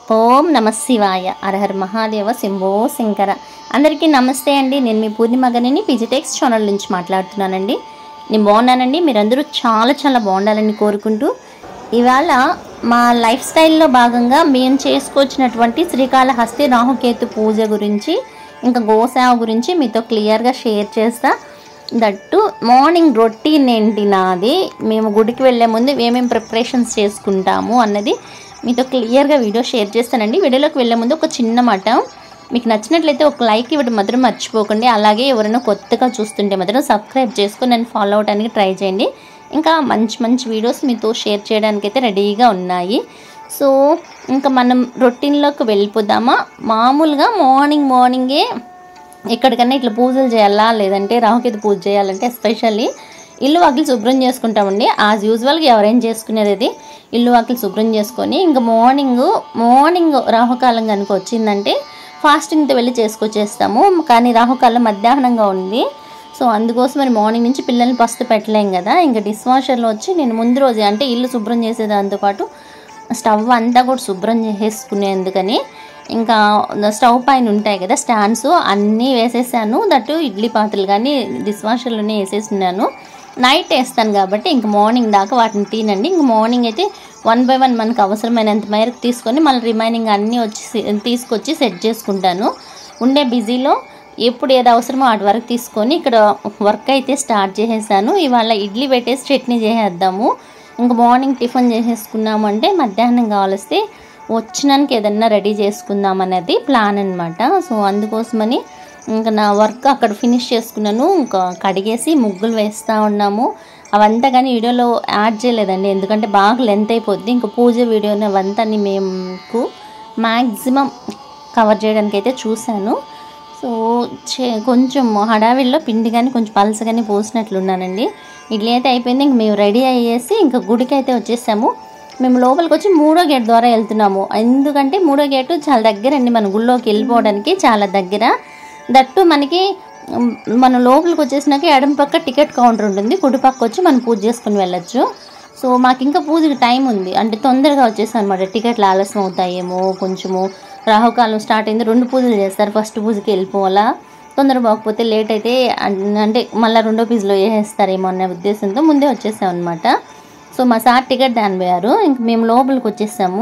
ఓం నమ శివాయ అరహర్ మహాదేవ శంభో శంకర అందరికీ నమస్తే అండి నేను మీ పూర్ణిమ గనిని పిజిటెక్స్ ఛానల్ నుంచి మాట్లాడుతున్నానండి నేను బాగున్నానండి మీరందరూ చాలా చాలా బాగుండాలని కోరుకుంటూ ఇవాళ మా లైఫ్ స్టైల్లో భాగంగా మేము చేసుకొచ్చినటువంటి శ్రీకాళహస్తి రాహుకేతు పూజ గురించి ఇంకా గోసేవ గురించి మీతో క్లియర్గా షేర్ చేస్తా దట్టు మార్నింగ్ రొటీన్ ఏంటి నాది మేము గుడికి వెళ్ళే ముందు ఏమేమి ప్రిపరేషన్స్ చేసుకుంటాము అన్నది మీతో క్లియర్గా వీడియో షేర్ చేస్తానండి వీడియోలోకి వెళ్ళే ముందు ఒక చిన్న మాట మీకు నచ్చినట్లయితే ఒక లైక్ ఇవ్వడం మాత్రం మర్చిపోకండి అలాగే ఎవరైనా కొత్తగా చూస్తుంటే మాత్రం సబ్స్క్రైబ్ చేసుకొని నన్ను ఫాలో అవడానికి ట్రై చేయండి ఇంకా మంచి మంచి వీడియోస్ మీతో షేర్ చేయడానికి అయితే రెడీగా ఉన్నాయి సో ఇంకా మనం రొటీన్లోకి వెళ్ళిపోదామా మామూలుగా మార్నింగ్ మార్నింగే ఎక్కడికన్నా ఇట్లా పూజలు చేయాలా లేదంటే రాహుకేతు పూజ చేయాలంటే ఎస్పెషల్లీ ఇల్లు వాకిలు శుభ్రం చేసుకుంటామండి యాజ్ యూజువల్గా ఎవరైనా చేసుకునేది అది ఇల్లు వాకిలు శుభ్రం చేసుకొని ఇంకా మార్నింగ్ మార్నింగ్ రాహుకాలం కనుక వచ్చిందంటే ఫాస్టింగ్తో వెళ్ళి చేసుకొచ్చేస్తాము కానీ రాహుకాలం మధ్యాహ్నంగా ఉంది సో అందుకోసం మరి మార్నింగ్ నుంచి పిల్లల్ని పస్తు పెట్టలేం కదా ఇంకా డిష్ వాషర్లో వచ్చి నేను ముందు రోజే అంటే ఇల్లు శుభ్రం చేసే దాంతోపాటు స్టవ్ అంతా కూడా శుభ్రం చేసేసుకునేందుకని ఇంకా స్టవ్ పైన ఉంటాయి కదా స్టాండ్స్ అన్నీ వేసేసాను దట్టు ఇడ్లీ పాత్రలు కానీ డిష్ వాషర్లోనే వేసేసినాను నైట్ వేస్తాను కాబట్టి ఇంక మార్నింగ్ దాకా వాటిని తినండి ఇంక మార్నింగ్ అయితే వన్ బై వన్ మనకు అవసరమైనంత మేరకు తీసుకొని మళ్ళీ రిమైనింగ్ అన్నీ వచ్చి తీసుకొచ్చి సెట్ చేసుకుంటాను ఉండే బిజీలో ఎప్పుడు ఏది అవసరమో వాటి వరకు తీసుకొని ఇక్కడ వర్క్ అయితే స్టార్ట్ చేసేసాను ఇవాళ ఇడ్లీ పెట్టేసి చట్నీ చేసేద్దాము ఇంకా మార్నింగ్ టిఫిన్ చేసేసుకున్నాము అంటే మధ్యాహ్నం కావాల్స్తే వచ్చినానికి ఏదన్నా రెడీ చేసుకుందాం అనేది ప్లాన్ అనమాట సో అందుకోసమని ఇంకా నా వర్క్ అక్కడ ఫినిష్ చేసుకున్నాను ఇంకా కడిగేసి ముగ్గులు వేస్తూ ఉన్నాము అవంతా కానీ వీడియోలో యాడ్ చేయలేదండి ఎందుకంటే బాగా లెంత్ అయిపోద్ది ఇంకా పూజ వీడియోని అవంతా మేము మ్యాక్సిమం కవర్ చేయడానికి అయితే చూశాను సో చే కొంచెం హడావిడిలో పిండి కానీ కొంచెం పలసగానే పోసినట్లున్నానండి ఇడ్లీ అయితే అయిపోయింది ఇంక మేము రెడీ అయ్యేసి ఇంకా గుడికి అయితే వచ్చేసాము మేము లోపలికి వచ్చి మూడో గేట్ ద్వారా వెళ్తున్నాము ఎందుకంటే మూడో గేటు చాలా దగ్గర అండి మన గుళ్ళోకి వెళ్ళిపోవడానికి చాలా దగ్గర దట్టు మనకి ఉమ్, మనం లోపలికి వచ్చేసినాక ఎడం పక్క టికెట్ కౌంటర్ ఉంటుంది కుడి పక్క వచ్చి మనం పూజ చేసుకుని వెళ్ళొచ్చు సో మాకు ఇంకా పూజకి టైం ఉంది అంటే తొందరగా వచ్చేసాం అనమాట టికెట్లు ఆలస్యం అవుతాయేమో కొంచెము రాహుకాలం స్టార్ట్ అయింది రెండు పూజలు చేస్తారు ఫస్ట్ పూజకి వెళ్ళిపోవాలా తొందర పోకపోతే లేట్ అయితే అన్- అంటే మళ్ళీ రెండో పీజులో వేసేస్తారేమో అనే ఉద్దేశంతో ముందే వచ్చేసాం అనమాట సో మా సార్ టికెట్ దాని పోయారు ఇంక మేము లోపలికి వచ్చేసాము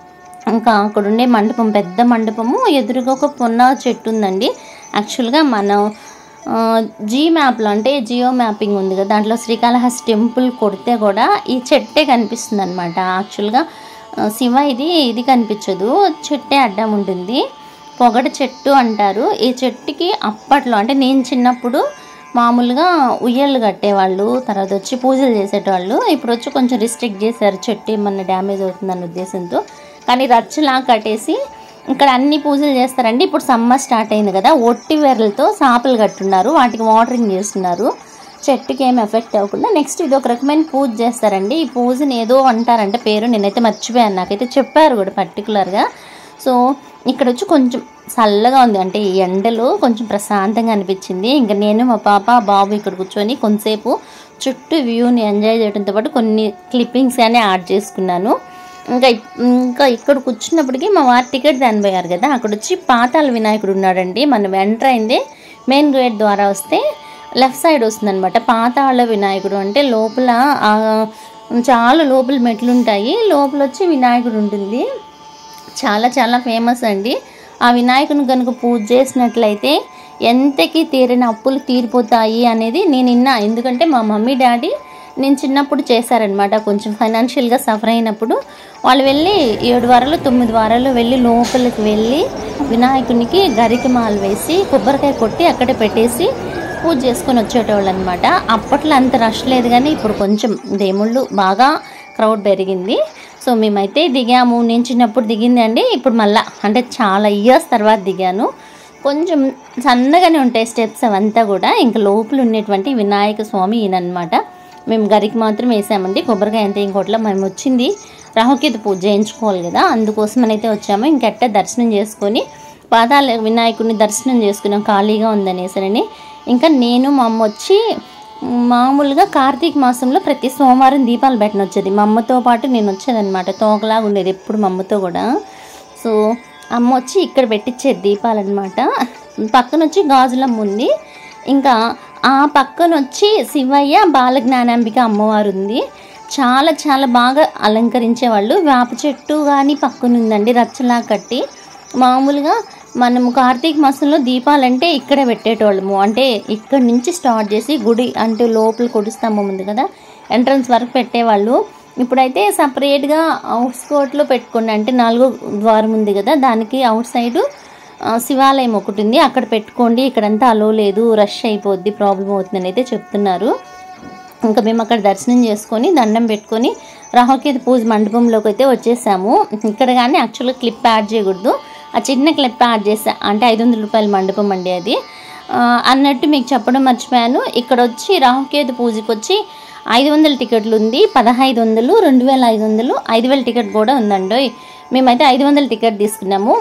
ఇంకా అక్కడ ఉండే మండపం పెద్ద మండపము ఎదురుగా ఒక పొన్న చెట్టు ఉందండి యాక్చువల్గా మనం ఆ, జీ మ్యాప్లో అంటే జియో మ్యాపింగ్ ఉంది కదా దాంట్లో శ్రీకాళహస్తి టెంపుల్ కొడితే కూడా ఈ చెట్టే కనిపిస్తుంది అనమాట యాక్చువల్గా ఆ, శివ ఇది ఇది కనిపించదు చెట్టే అడ్డం ఉంటుంది పొగడ చెట్టు అంటారు ఈ చెట్టుకి అప్పట్లో అంటే నేను చిన్నప్పుడు మామూలుగా ఉయ్యళ్ళు కట్టేవాళ్ళు తర్వాత వచ్చి పూజలు చేసేటవాళ్ళు ఇప్పుడు వచ్చి కొంచెం రిస్ట్రిక్ట్ చేశారు చెట్టు ఏమన్నా డ్యామేజ్ అవుతుందన్న ఉద్దేశంతో కానీ రచ్చలా కట్టేసి ఇక్కడ అన్ని పూజలు చేస్తారండి ఇప్పుడు సమ్మర్ స్టార్ట్ అయింది కదా ఒట్టి వెర్రలతో సాపలు కట్టున్నారు వాటికి వాటరింగ్ చేస్తున్నారు చెట్టుకి ఏం ఎఫెక్ట్ అవ్వకుండా నెక్స్ట్ ఇది ఒక రకమైన పూజ చేస్తారండి ఈ పూజని ఏదో అంటారంటే పేరు నేనైతే మర్చిపోయాను నాకైతే చెప్పారు కూడా పర్టికులర్గా సో ఇక్కడ వచ్చి కొంచెం చల్లగా ఉంది అంటే ఈ ఎండలో కొంచెం ప్రశాంతంగా అనిపించింది ఇంకా నేను మా పాప బాబు ఇక్కడ కూర్చొని కొంతసేపు చుట్టూ వ్యూని ఎంజాయ్ చేయడంతో పాటు కొన్ని క్లిప్పింగ్స్ కానీ యాడ్ చేసుకున్నాను ఇంకా ఇప్- ఇంకా ఇక్కడ కూర్చున్నప్పటికీ మా వారి టికెట్ దానిపోయారు కదా అక్కడ వచ్చి పాతాల వినాయకుడు ఉన్నాడండి మనం ఎంటర్ అయింది మెయిన్ గేట్ ద్వారా వస్తే లెఫ్ట్ సైడ్ వస్తుందన్నమాట పాతాళ వినాయకుడు అంటే లోపల ఆ, చాలా లోపల మెట్లు ఉంటాయి లోపల వచ్చి వినాయకుడు ఉంటుంది చాలా చాలా ఫేమస్ అండి ఆ వినాయకుని కనుక పూజ చేసినట్లయితే ఎంతకి తీరిన అప్పులు తీరిపోతాయి అనేది నేను విన్నా ఎందుకంటే మా మమ్మీ డాడీ నేను చిన్నప్పుడు చేశారనమాట కొంచెం ఫైనాన్షియల్గా సఫర్ అయినప్పుడు వాళ్ళు వెళ్ళి ఏడు వారాలు తొమ్మిది వారాలు వెళ్ళి లోపలికి వెళ్ళి వినాయకునికి గరికి మాల వేసి కొబ్బరికాయ కొట్టి అక్కడే పెట్టేసి పూజ చేసుకొని వచ్చేటోళ్ళు అనమాట అప్పట్లో అంత రష్ లేదు కానీ ఇప్పుడు కొంచెం దేవుళ్ళు బాగా క్రౌడ్ పెరిగింది సో మేమైతే దిగాము నేను చిన్నప్పుడు దిగింది అండి ఇప్పుడు మళ్ళా అంటే చాలా ఇయర్స్ తర్వాత దిగాను కొంచెం సన్నగానే ఉంటాయి స్టెప్స్ అవంతా కూడా ఇంకా లోపల ఉన్నటువంటి వినాయక స్వామి ఈయనమాట మేము గరికి మాత్రం వేసామండి కొబ్బరికాయ అంతే ఇంకోట్ల మేము వచ్చింది రాహుకేతు పూజ చేయించుకోవాలి కదా అందుకోసమని అయితే వచ్చాము ఇంకెట్ట దర్శనం చేసుకొని పాదాల వినాయకుడిని దర్శనం చేసుకున్నాం ఖాళీగా ఉందనేసరని ఇంకా నేను మా అమ్మ వచ్చి మామూలుగా కార్తీక మాసంలో ప్రతి సోమవారం దీపాలు పెట్టిన వచ్చేది మా అమ్మతో పాటు నేను వచ్చేదన్నమాట తోకలాగా ఉండేది ఎప్పుడు మా అమ్మతో కూడా సో అమ్మ వచ్చి ఇక్కడ పెట్టించేది దీపాలన్నమాట పక్కన వచ్చి గాజులమ్మ ఉంది ఇంకా ఆ పక్కన వచ్చి శివయ్య బాలజ్ఞానాంబిక అమ్మవారు ఉంది చాలా చాలా బాగా అలంకరించేవాళ్ళు వేప చెట్టు కానీ పక్కన ఉందండి రచ్చలా కట్టి మామూలుగా మనము కార్తీక మాసంలో దీపాలంటే ఇక్కడే పెట్టేటోళ్ళము అంటే ఇక్కడ నుంచి స్టార్ట్ చేసి గుడి అంటే లోపల కొడి స్తంభం ఉంది కదా ఎంట్రన్స్ వరకు పెట్టేవాళ్ళు ఇప్పుడైతే సపరేట్గా అవుట్ స్కోట్లో పెట్టుకోండి అంటే నాలుగో ద్వారం ఉంది కదా దానికి అవుట్ సైడు ఆ, శివాలయం ఒకటి ఉంది అక్కడ పెట్టుకోండి ఇక్కడంతా అలో లేదు రష్ అయిపోద్ది ప్రాబ్లం అవుతుందని అయితే చెప్తున్నారు ఇంకా మేము అక్కడ దర్శనం చేసుకొని దండం పెట్టుకొని రాహుకేతు పూజ మండపంలోకి అయితే వచ్చేసాము ఇక్కడ కానీ యాక్చువల్గా క్లిప్ యాడ్ చేయకూడదు ఆ చిన్న క్లిప్ యాడ్ చేసా అంటే ఐదు వందల రూపాయల మండపం అండి అది ఆ, అన్నట్టు మీకు చెప్పడం మర్చిపోయాను ఇక్కడ వచ్చి రాహుకేతు పూజకి వచ్చి ఐదు వందల టికెట్లు ఉంది పదహైదు వందలు రెండు వేల ఐదు వందలు ఐదు వేల టికెట్ కూడా ఉందండి మేమైతే ఐదు వందల టికెట్ తీసుకున్నాము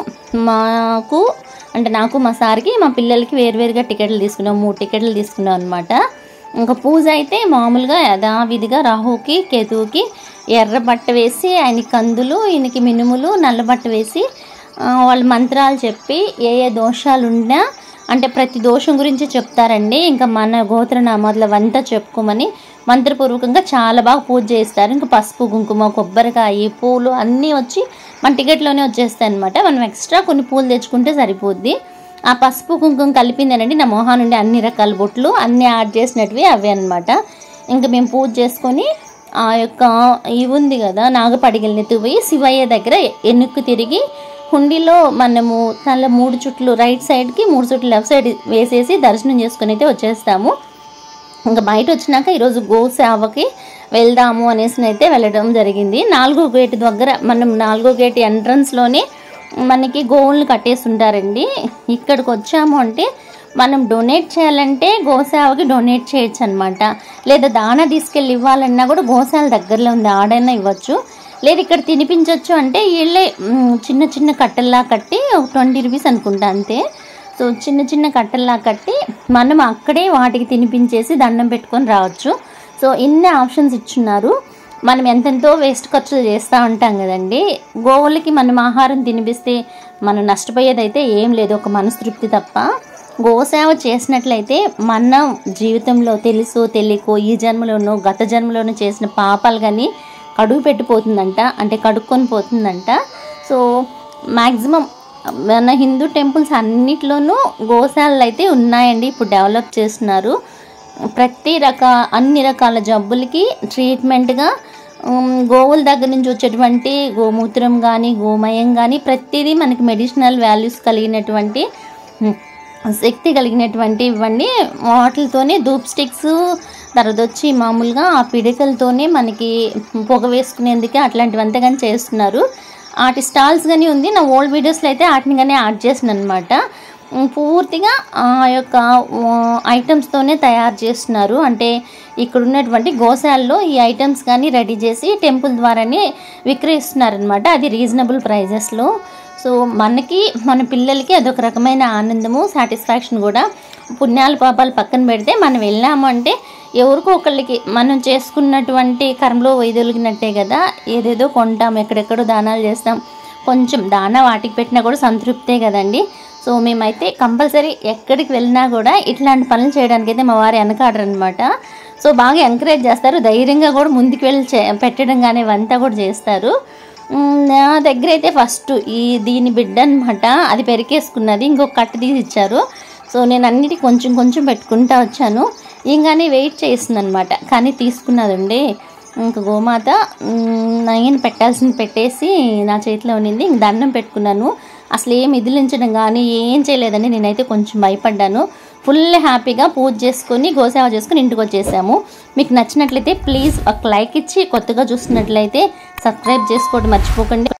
మాకు అంటే నాకు మా సార్కి మా పిల్లలకి వేరువేరుగా టికెట్లు తీసుకున్నాం మూడు టికెట్లు తీసుకున్నాం అనమాట ఇంకా పూజ అయితే మామూలుగా యథావిధిగా రాహుకి కేతువుకి ఎర్ర బట్ట వేసి ఆయనకి కందులు ఈయనకి మినుములు నల్ల బట్ట వేసి ఆ, వాళ్ళ మంత్రాలు చెప్పి ఏ ఏ దోషాలు ఉన్నా అంటే ప్రతి దోషం గురించి చెప్తారండి ఇంకా మన గోత్రనామాదులు అవంతా చెప్పుకోమని మంత్రపూర్వకంగా చాలా బాగా పూజ చేస్తారు ఇంకా పసుపు కుంకుమ కొబ్బరికాయ పూలు అన్నీ వచ్చి మన టికెట్లోనే వచ్చేస్తాయి అనమాట మనం ఎక్స్ట్రా కొన్ని పూలు తెచ్చుకుంటే సరిపోద్ది ఆ పసుపు కుంకుమ కలిపిందేనండి నా మొహా నుండి అన్ని రకాల బొట్లు అన్నీ యాడ్ చేసినట్టువి అవే అనమాట ఇంకా మేము పూజ చేసుకొని ఆ యొక్క ఇవి ఉంది కదా నాగపడిగల్ని పోయి శివయ్య దగ్గర ఎన్నుక్కు తిరిగి హుండీలో మనము తల మూడు చుట్లు రైట్ సైడ్కి మూడు చుట్లు లెఫ్ట్ సైడ్ వేసేసి దర్శనం చేసుకుని అయితే వచ్చేస్తాము ఇంకా బయట వచ్చినాక ఈరోజు గో సేవకి వెళ్దాము అనేసి అయితే వెళ్ళడం జరిగింది నాలుగో గేట్ దగ్గర మనం నాలుగో గేట్ ఎంట్రన్స్లోనే మనకి గోవులను కట్టేసి ఉంటారండి ఇక్కడికి వచ్చాము అంటే మనం డొనేట్ చేయాలంటే గోసేవకి డొనేట్ చేయొచ్చు అనమాట లేదా దానా తీసుకెళ్ళి ఇవ్వాలన్నా కూడా గోశాల దగ్గరలో ఉంది ఆడైనా ఇవ్వచ్చు లేదు ఇక్కడ తినిపించవచ్చు అంటే వీళ్ళే మ్, చిన్న చిన్న కట్టెల్లా కట్టి ఒక ట్వంటీ రూపీస్ అనుకుంటా అంతే సో చిన్న చిన్న కట్టెల్లా కట్టి మనం అక్కడే వాటికి తినిపించేసి దండం పెట్టుకొని రావచ్చు సో ఇన్ని ఆప్షన్స్ ఇచ్చున్నారు మనం ఎంతెంతో వేస్ట్ ఖర్చులు చేస్తూ ఉంటాం కదండి గోవులకి మనం ఆహారం తినిపిస్తే మనం నష్టపోయేదైతే ఏం లేదు ఒక మనస్తృప్తి తప్ప గోసేవ చేసినట్లయితే మన జీవితంలో తెలుసో తెలియకో ఈ జన్మలోనో గత జన్మలోనో చేసిన పాపాలు కానీ కడుగు పెట్టిపోతుందంట అంటే కడుక్కొని పోతుందంట సో మ్యాక్సిమం మన హిందూ టెంపుల్స్ అన్నిట్లోనూ గోశాలలు అయితే ఉన్నాయండి ఇప్పుడు డెవలప్ చేస్తున్నారు ప్రతి రక అన్ని రకాల జబ్బులకి ట్రీట్మెంట్గా ఉమ్, గోవుల దగ్గర నుంచి వచ్చేటువంటి గోమూత్రం కానీ గోమయం కానీ ప్రతిదీ మనకి మెడిసినల్ వాల్యూస్ కలిగినటువంటి ఉమ్, శక్తి కలిగినటువంటి ఇవన్నీ వాటితోనే ధూప్ స్టిక్స్ తర్వాత వచ్చి మామూలుగా ఆ పిడికలతోనే మనకి పొగ వేసుకునేందుకే అట్లాంటివంతా కానీ చేస్తున్నారు వాటి స్టాల్స్ కానీ ఉంది నా ఓల్డ్ వీడియోస్లో అయితే వాటిని కానీ యాడ్ చేసిన అనమాట పూర్తిగా ఆ యొక్క ఐటమ్స్తోనే తయారు చేస్తున్నారు అంటే ఇక్కడ ఉన్నటువంటి గోశాలలో ఈ ఐటమ్స్ కానీ రెడీ చేసి టెంపుల్ ద్వారానే విక్రయిస్తున్నారనమాట అది రీజనబుల్ ప్రైజెస్లో సో మనకి మన పిల్లలకి అదొక రకమైన ఆనందము సాటిస్ఫాక్షన్ కూడా పుణ్యాలు పాపాలు పక్కన పెడితే మనం వెళ్ళాము అంటే ఎవరికో ఒకళ్ళకి మనం చేసుకున్నటువంటి కర్మలో వైదొలిగినట్టే కదా ఏదేదో కొంటాం ఎక్కడెక్కడో దానాలు చేస్తాం కొంచెం దానా వాటికి పెట్టినా కూడా సంతృప్తే కదండి సో మేమైతే కంపల్సరీ ఎక్కడికి వెళ్ళినా కూడా ఇట్లాంటి పనులు చేయడానికి అయితే మా వారు వెనకాడరు అనమాట సో బాగా ఎంకరేజ్ చేస్తారు ధైర్యంగా కూడా ముందుకు వెళ్ళి చే పెట్టడం కానీ ఇవంతా కూడా చేస్తారు మ్, నా దగ్గర అయితే ఫస్ట్ ఈ దీని బిడ్డ అనమాట అది పెరికేసుకున్నది ఇంకొక కట్ట తీసి ఇచ్చారు సో నేను అన్నిటి కొంచెం కొంచెం పెట్టుకుంటా వచ్చాను ఇంకానే వెయిట్ చేస్తుంది అనమాట కానీ తీసుకున్నదండి ఇంకా గోమాత మ్, నేను పెట్టాల్సింది పెట్టేసి నా చేతిలో ఉన్నింది ఇంక దండం పెట్టుకున్నాను అసలు ఏం ఇదిలించడం కానీ ఏం చేయలేదని నేనైతే కొంచెం భయపడ్డాను ఫుల్ హ్యాపీగా పూజ చేసుకొని గోసేవ చేసుకొని ఇంటికి వచ్చేసాము మీకు నచ్చినట్లయితే ప్లీజ్ ఒక లైక్ ఇచ్చి కొత్తగా చూస్తున్నట్లయితే సబ్స్క్రైబ్ చేసుకోవడం మర్చిపోకండి